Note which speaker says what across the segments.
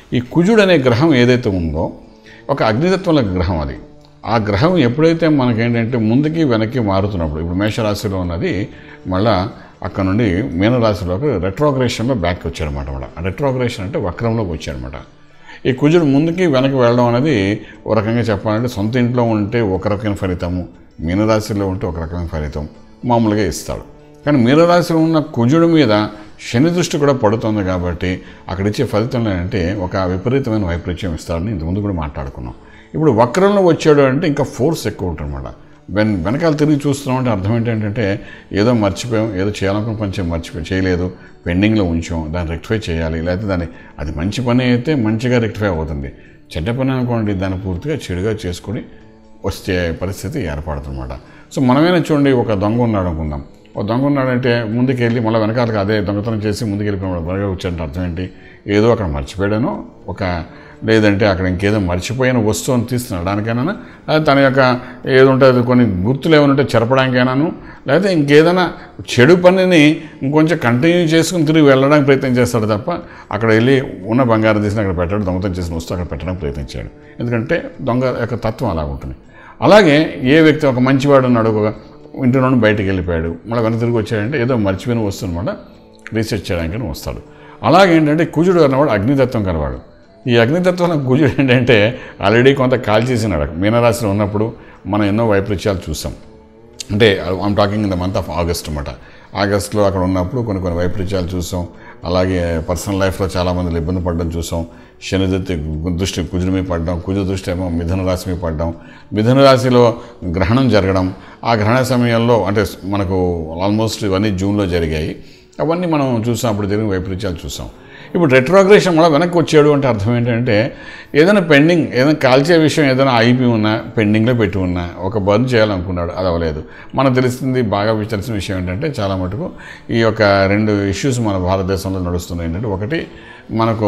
Speaker 1: ఈ కుజుడు అనే గ్రహం ఏదైతే ఉందో ఒక అగ్నితత్వంలో గ్రహం అది ఆ గ్రహం ఎప్పుడైతే మనకేంటంటే ముందుకి వెనక్కి మారుతున్నప్పుడు ఇప్పుడు మేషరాశిలో ఉన్నది మళ్ళా అక్కడ నుండి మీనరాశిలోకి రెట్రోగ్రేషన్లో బ్యాక్ వచ్చాడనమాట మళ్ళీ రెట్రోగ్రేషన్ అంటే వక్రంలోకి వచ్చాడనమాట ఈ కుజుడు ముందుకి వెనక్కి వెళ్ళడం అనేది ఒక రకంగా చెప్పాలంటే సొంత ఇంట్లో ఉంటే ఒక రకమైన ఫలితము మీనరాశిలో ఉంటే ఒక రకమైన ఫలితం మామూలుగా ఇస్తాడు కానీ మీనరాశిలో ఉన్న కుజుడు మీద శని దృష్టి కూడా పడుతుంది కాబట్టి అక్కడ ఇచ్చే ఫలితం ఏంటంటే ఒక విపరీతమైన వైపరీత్యం ఇస్తాడని ఇంతకుముందు కూడా మాట్లాడుకున్నాం ఇప్పుడు వక్రంలో వచ్చాడు అంటే ఇంకా ఫోర్స్ ఎక్కువ ఉంటుందన్నమాట వెన్ వెనకాల తిరిగి చూస్తున్నాం అంటే అర్థం ఏంటంటే ఏదో మర్చిపోయాం ఏదో చేయాలనుకున్న పని చే- మర్చిపోయి చేయలేదు పెండింగ్లో ఉంచాం దాన్ని రెక్టిఫై చేయాలి లేకపోతే దాన్ని అది మంచి పని అయితే మంచిగా రెక్టిఫై అవుతుంది చెడ్డ పని అనుకోండి దాన్ని పూర్తిగా చెడుగా చేసుకొని వచ్చే పరిస్థితి ఏర్పడుతుందన్నమాట సో మనమైనా చూడండి ఒక దొంగ ఉన్నాడు అనుకుందాం ఒక దొంగ ఉన్నాడంటే ముందుకు వెళ్ళి మళ్ళీ వెనకాలకి అదే దొంగతనం చేసి ముందుకు వెళ్ళిపోయినాడు త్వరగా వచ్చాడంటే అర్థం ఏంటి ఏదో అక్కడ మర్చిపోయాడనో ఒక లేదంటే అక్కడ ఇంకేదో మర్చిపోయిన వస్తువుని తీస్తున్నాడు దానికైనా లేదా తన యొక్క ఏదో ఉంటుంది కొన్ని గుర్తులు ఏమైనా ఉంటే చెరపడానికైనాను లేకపోతే ఇంకేదైనా చెడు పనిని ఇంకొంచెం కంటిన్యూ చేసుకుని తిరిగి వెళ్ళడానికి ప్రయత్నం చేస్తాడు తప్ప అక్కడ వెళ్ళి ఉన్న బంగారం తీసిన అక్కడ పెట్టాడు దొంగతనం చేసిన వస్తువు అక్కడ పెట్టడానికి ప్రయత్నించాడు ఎందుకంటే దొంగ యొక్క తత్వం అలా ఉంటుంది అలాగే ఏ వ్యక్తి ఒక మంచివాడు ఉన్నాడు ఒక ఇంటి నుండి బయటికి వెళ్ళిపోయాడు మళ్ళీ వెనక తిరిగి వచ్చాడంటే ఏదో మర్చిపోయిన వస్తువు అనమాట రీసెర్చ్ చేయడానికి వస్తాడు అలాగే ఏంటంటే కుజుడు అన్నవాడు అగ్నితత్వం కలవాడు ఈ అగ్నితత్వం కుజుడు ఏంటంటే ఆల్రెడీ కొంత కాల్చేసినాడు మీనరాశిలో ఉన్నప్పుడు మనం ఎన్నో వైపరీత్యాలు చూసాం అంటే I'm talking in the month of August అనమాట ఆగస్ట్లో అక్కడ ఉన్నప్పుడు కొన్ని కొన్ని వైపరీత్యాలు చూసాం అలాగే పర్సనల్ లైఫ్లో చాలామంది ఇబ్బంది పడడం చూసాం శని దృష్టి దృష్టి కుజుడి మీద పడడం కుజు దృష్టి ఏమో మిథున రాశి మీద పడడం మిథున రాశిలో గ్రహణం జరగడం ఆ గ్రహణ సమయంలో అంటే మనకు ఆల్మోస్ట్ ఇవన్నీ జూన్లో జరిగాయి అవన్నీ మనం చూసాం అప్పుడు జరిగిన వైపరీత్యాలు చూసాం ఇప్పుడు రెట్రోగ్రేషన్ మళ్ళీ వెనక్కి వచ్చాడు అంటే అర్థం ఏంటంటే ఏదైనా పెండింగ్ ఏదైనా కాల్చే విషయం ఏదైనా అయిపోయి ఉన్నా పెండింగ్లో పెట్టి ఉన్నా ఒక బర్న్ చేయాలనుకున్నాడు అది అవ్వలేదు మనకు తెలిసింది బాగా విచారించిన విషయం ఏంటంటే చాలా మటుకు ఈ యొక్క రెండు ఇష్యూస్ మన భారతదేశంలో నడుస్తున్నాయి ఏంటంటే ఒకటి మనకు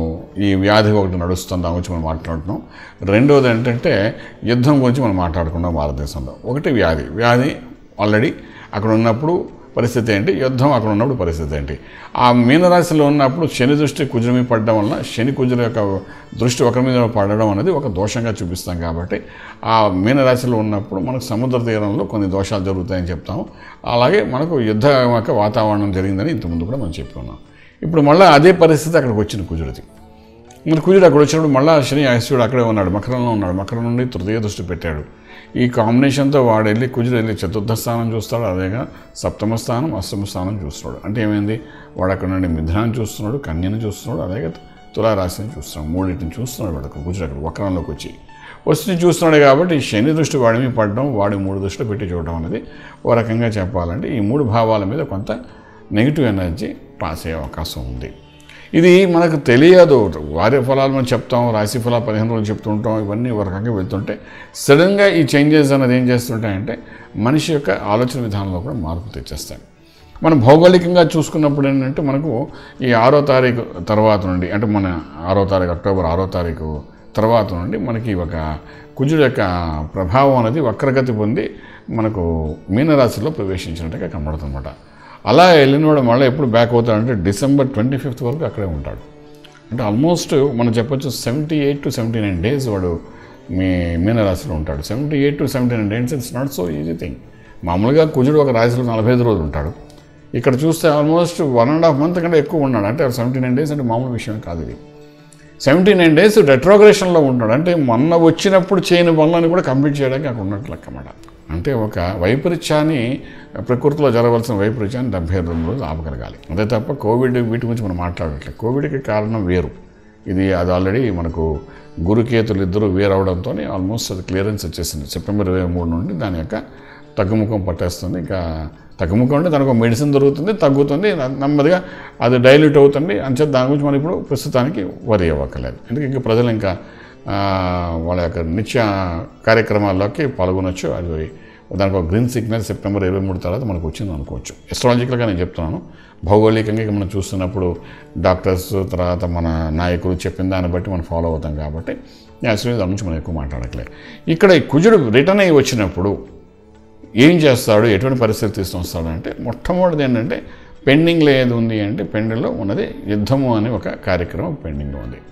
Speaker 1: ఈ వ్యాధి ఒకటి నడుస్తుంది దాని గురించి మనం మాట్లాడుతున్నాం రెండవది ఏంటంటే యుద్ధం గురించి మనం మాట్లాడుకున్నాం భారతదేశంలో ఒకటి వ్యాధి వ్యాధి ఆల్రెడీ అక్కడ ఉన్నప్పుడు పరిస్థితి ఏంటి యుద్ధం అక్కడ ఉన్నప్పుడు పరిస్థితి ఏంటి ఆ మీనరాశిలో ఉన్నప్పుడు శని దృష్టి కుజుల మీద పడడం వలన శని కుజుల యొక్క దృష్టి ఒకరి మీద పడడం అనేది ఒక దోషంగా చూపిస్తాం కాబట్టి ఆ మీనరాశిలో ఉన్నప్పుడు మనకు సముద్ర తీరంలో కొన్ని దోషాలు జరుగుతాయని చెప్తాము అలాగే మనకు యుద్ధ యొక్క వాతావరణం జరిగిందని ఇంతకుముందు కూడా మనం చెప్పుకున్నాం ఇప్పుడు మళ్ళీ అదే పరిస్థితి అక్కడికి వచ్చింది కుజుడిది మరి కుజుడు అక్కడ వచ్చినప్పుడు మళ్ళీ శని ఆశుడు అక్కడే ఉన్నాడు మకరంలో ఉన్నాడు మకరం నుండి తృతీయ దృష్టి పెట్టాడు ఈ కాంబినేషన్తో వాడు వెళ్ళి కుజుడు వెళ్ళి చతుర్థ స్థానం చూస్తాడు అదేగా సప్తమ స్థానం అష్టమ స్థానం చూస్తున్నాడు అంటే ఏమైంది వాడు అక్కడ నుండి మిథునాన్ని చూస్తున్నాడు కన్యను చూస్తున్నాడు అలాగే తులారాశిని చూస్తున్నాడు మూడింటిని చూస్తున్నాడు వాడు అక్కడ కుజుడు అక్కడ వక్రంలోకి వచ్చి వచ్చి చూస్తున్నాడు కాబట్టి శని దృష్టి వాడి మీద పడడం వాడి మూడు దృష్టిలో పెట్టి చూడడం అనేది ఓ రకంగా చెప్పాలంటే ఈ మూడు భావాల మీద కొంత నెగిటివ్ ఎనర్జీ పాస్ అయ్యే అవకాశం ఉంది ఇది మనకు తెలియదు వారి ఫలాలు మనం చెప్తాం రాశి ఫలాలు పదిహేను రోజులు చెప్తుంటాం ఇవన్నీ ఒక రకంగా వెళ్తుంటే సడన్గా ఈ చేంజెస్ అన్నది ఏం చేస్తుంటాయంటే మనిషి యొక్క ఆలోచన విధానంలో కూడా మార్పు తెచ్చేస్తాయి మనం భౌగోళికంగా చూసుకున్నప్పుడు ఏంటంటే మనకు ఈ ఆరో తారీఖు తర్వాత నుండి అంటే మన ఆరో తారీఖు అక్టోబర్ ఆరో తారీఖు తర్వాత నుండి మనకి ఒక కుజుడు యొక్క ప్రభావం అనేది వక్రగతి పొంది మనకు మీనరాశిలో ప్రవేశించినట్టుగా కనబడుతుందన్నమాట అలా వెళ్ళినవాడు మళ్ళీ ఎప్పుడు బ్యాక్ అవుతాడంటే డిసెంబర్ ట్వంటీ ఫిఫ్త్ వరకు అక్కడే ఉంటాడు అంటే ఆల్మోస్ట్ మనం చెప్పొచ్చు seventy eight to seventy nine days వాడు మీ మీనరాశిలో ఉంటాడు seventy eight to seventy nine days it's not so easy thing మామూలుగా కుజుడు ఒక రాశిలో నలభై ఐదు రోజులు ఉంటాడు ఇక్కడ చూస్తే almost one and half month కంటే ఎక్కువ ఉన్నాడు అంటే సెవెంటీ నైన్ డేస్ అంటే మామూలు విషయం కాదు ఇది సెవెంటీ నైన్ డేస్ రెట్రోగ్రేషన్లో ఉంటాడు అంటే మొన్న వచ్చినప్పుడు చేయని పనులను కూడా కంప్లీట్ చేయడానికి అక్కడ ఉన్నట్లు లెక్క అన్నమాట అంటే ఒక వైపరీత్యాన్ని ప్రకృతిలో జరగవలసిన వైపరీత్యాన్ని డెబ్బై రెండు రోజులు ఆపగలగాలి అంతే తప్ప కోవిడ్ వీటి గురించి మనం మాట్లాడట్లేదు కోవిడ్కి కారణం వేరు ఇది అది ఆల్రెడీ మనకు గురుకేతులు ఇద్దరు వేరవడంతో ఆల్మోస్ట్ అది క్లియరెన్స్ వచ్చేసింది సెప్టెంబర్ ఇరవై మూడు నుండి దాని యొక్క తగ్గుముఖం పట్టేస్తుంది ఇంకా తగ్గుముఖం అంటే దానికి ఒక మెడిసిన్ దొరుకుతుంది తగ్గుతుంది న- నెమ్మదిగా అది డైల్యూట్ అవుతుంది అంచేత దాని గురించి మనం ఇప్పుడు ప్రస్తుతానికి వరి అవ్వక్కర్లేదు ఎందుకంటే ఇంకా ప్రజలు ఇంకా ఆ, వాళ్ళ యొక్క నిత్య కార్యక్రమాల్లోకి పాల్గొనొచ్చు అది దానికి ఒక గ్రీన్ సిగ్నల్ సెప్టెంబర్ ఇరవై మూడు తర్వాత మనకు వచ్చింది అనుకోవచ్చు ఎస్ట్రాలజికల్గా నేను చెప్తున్నాను భౌగోళికంగా ఇక మనం చూస్తున్నప్పుడు డాక్టర్స్ తర్వాత మన నాయకులు చెప్పిన దాన్ని బట్టి మనం ఫాలో అవుతాం కాబట్టి యాక్చువల్లీ దాని నుంచి మనం ఎక్కువ మాట్లాడట్లేదు ఇక్కడ ఈ కుజుడు రిటర్న్ అయ్యి వచ్చినప్పుడు ఏం చేస్తాడు ఎటువంటి పరిస్థితి తీసుకొస్తాడు అంటే మొట్టమొదటిది ఏంటంటే పెండింగ్లో ఏది ఉంది అంటే పెండింగ్లో ఉన్నది యుద్ధము అనే ఒక కార్యక్రమం పెండింగ్లో ఉంది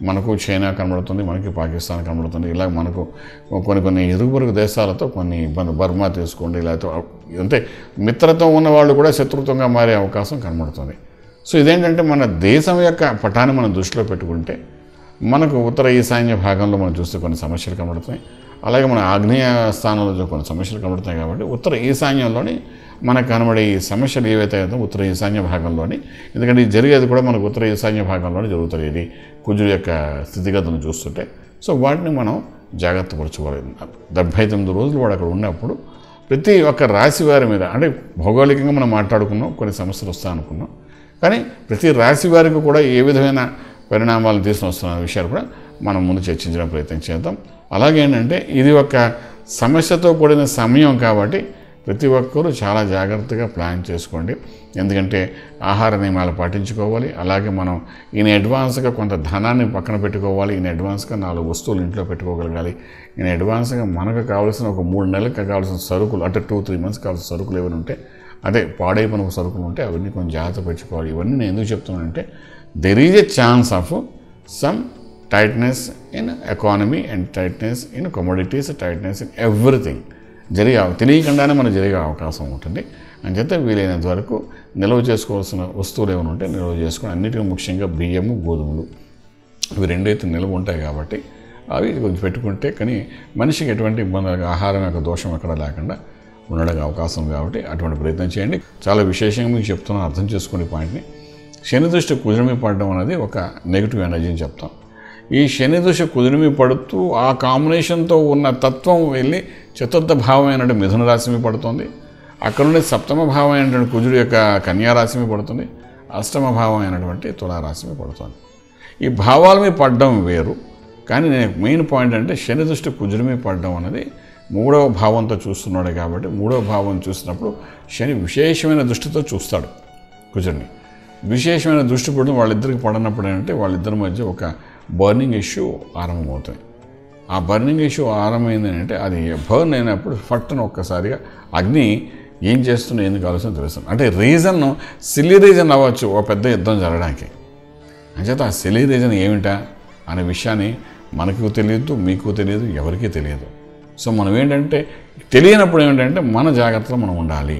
Speaker 1: మనకు చైనా కనబడుతుంది మనకి పాకిస్తాన్ కనబడుతుంది ఇలా మనకు కొన్ని కొన్ని ఇరుగు పొరుగు దేశాలతో కొన్ని ఇబ్బంది బర్మా తీసుకోండి లేకపోతే అంటే మిత్రత్వం ఉన్న వాళ్ళు కూడా శత్రుత్వంగా మారే అవకాశం కనబడుతుంది సో ఇదేంటంటే మన దేశం యొక్క పటాన్ని మనం దృష్టిలో పెట్టుకుంటే మనకు ఉత్తర ఈశాన్య భాగంలో మనం చూస్తే కొన్ని సమస్యలు కనబడుతున్నాయి అలాగే మన ఆగ్నేయ స్థానంలో కొన్ని సమస్యలు కనబడుతున్నాయి కాబట్టి ఉత్తర ఈశాన్యంలోని మనకు కనబడే ఈ సమస్యలు ఏవైతే ఉందో ఉత్తర ఈశాన్య భాగంలోని ఎందుకంటే ఇది జరిగేది కూడా మనకు ఉత్తర ఈశాన్య భాగంలోనే జరుగుతుంది ఇది కుజుడు యొక్క స్థితిగతులను చూస్తుంటే సో వాటిని మనం జాగ్రత్త పరచుకోవాలి డెబ్భై తొమ్మిది రోజులు వాడు అక్కడ ఉన్నప్పుడు ప్రతి ఒక్క రాశి వారి మీద అంటే భౌగోళికంగా మనం మాట్లాడుకున్నాం కొన్ని సమస్యలు వస్తా అనుకున్నాం కానీ ప్రతి రాశి వారికి కూడా ఏ విధమైన పరిణామాలు తీసుకుని వస్తున్న విషయాలు కూడా మనం ముందు చర్చించడం ప్రయత్నం చేద్దాం అలాగే ఏంటంటే ఇది ఒక సమస్యతో కూడిన సమయం కాబట్టి ప్రతి ఒక్కరూ చాలా జాగ్రత్తగా ప్లాన్ చేసుకోండి ఎందుకంటే ఆహార నియమాలు పాటించుకోవాలి అలాగే మనం ఈయన అడ్వాన్స్గా కొంత ధనాన్ని పక్కన పెట్టుకోవాలి ఈయన అడ్వాన్స్గా నాలుగు వస్తువులు ఇంట్లో పెట్టుకోగలగాలి ఈయన అడ్వాన్స్గా మనకు కావాల్సిన ఒక మూడు నెలలకు కావాల్సిన సరుకులు అంటే టూ త్రీ మంత్స్ కావాల్సిన సరుకులు ఏమైనా ఉంటే అదే పాడైపోయిన సరుకులు ఉంటే అవన్నీ కొంచెం జాగ్రత్త పెట్టుకోవాలి ఇవన్నీ నేను ఎందుకు చెప్తున్నానంటే there is a chance of some tightness in economy and tightness in commodities tightness in everything జరిగే అవ- తెలియకుండానే మనకు జరిగే అవకాశం ఉంటుంది అంచేత వీలైనంత వరకు నిల్వ చేసుకోవాల్సిన వస్తువులు ఏమైనా ఉంటే నిల్వ చేసుకొని అన్నిటికీ ముఖ్యంగా బియ్యము గోధుమలు ఇవి రెండైతే నిల్వ ఉంటాయి కాబట్టి అవి కొంచెం పెట్టుకుంటే కానీ మనిషికి ఎటువంటి ఇబ్బంది ఆహారం యొక్క దోషం ఎక్కడ లేకుండా ఉండడానికి అవకాశం ఉంది కాబట్టి అటువంటి ప్రయత్నం చేయండి చాలా విశేషంగా మీకు చెప్తున్నాను అర్థం చేసుకునే పాయింట్ని శని దృష్టి కుదిరిమి పడడం అనేది ఒక నెగిటివ్ ఎనర్జీ అని చెప్తాం ఈ శని దృష్టి కుదిరిమి పడుతూ ఆ కాంబినేషన్తో ఉన్న తత్వం వెళ్ళి చతుర్థ భావం అయినటువంటి మిథున రాశి మీద పడుతుంది అక్కడ నుండి సప్తమ భావం అయినటువంటి కుజుడు యొక్క కన్యా రాశి మీద పడుతుంది అష్టమ భావం అయినటువంటి తులారాశి మీద పడుతుంది ఈ భావాల మీద పడడం వేరు కానీ నేను మెయిన్ పాయింట్ అంటే శని దృష్టి కుజుడి మీద పడడం అనేది మూడవ భావంతో చూస్తున్నాడు కాబట్టి మూడవ భావం చూసినప్పుడు శని విశేషమైన దృష్టితో చూస్తాడు కుజుడిని విశేషమైన దృష్టి పడడం వాళ్ళిద్దరికి పడినప్పుడు ఏంటంటే వాళ్ళిద్దరి మధ్య ఒక బర్నింగ్ ఇష్యూ ఆరంభమవుతుంది ఆ బర్నింగ్ ఇష్యూ ఆరంభమైంది అంటే అది బర్న్ అయినప్పుడు ఫట్టున ఒక్కసారిగా అగ్ని ఏం చేస్తుందో ఎందుకు ఆలోచన తెలుస్తుంది అంటే రీజన్ సిల్లీ రీజన్ అవ్వచ్చు ఒక పెద్ద యుద్ధం జరగడానికి అంచేత ఆ సిల్లీ రీజన్ ఏమిటా అనే విషయాన్ని మనకు తెలియదు మీకు తెలియదు ఎవరికీ తెలియదు సో మనం ఏంటంటే తెలియనప్పుడు ఏంటంటే మన జాగ్రత్తలో మనం ఉండాలి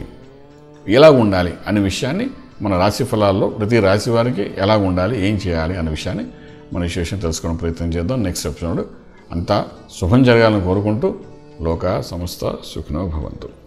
Speaker 1: ఎలా ఉండాలి అనే విషయాన్ని మన రాశి ఫలాల్లో ప్రతి రాశి వారికి ఎలా ఉండాలి ఏం చేయాలి అనే విషయాన్ని మన విశేషం తెలుసుకోవడం ప్రయత్నం చేద్దాం నెక్స్ట్ ఎపిసోడ్ అంతా శుభం జరగాలని కోరుకుంటూ లోక సంస్థ సుఖినో భవంతు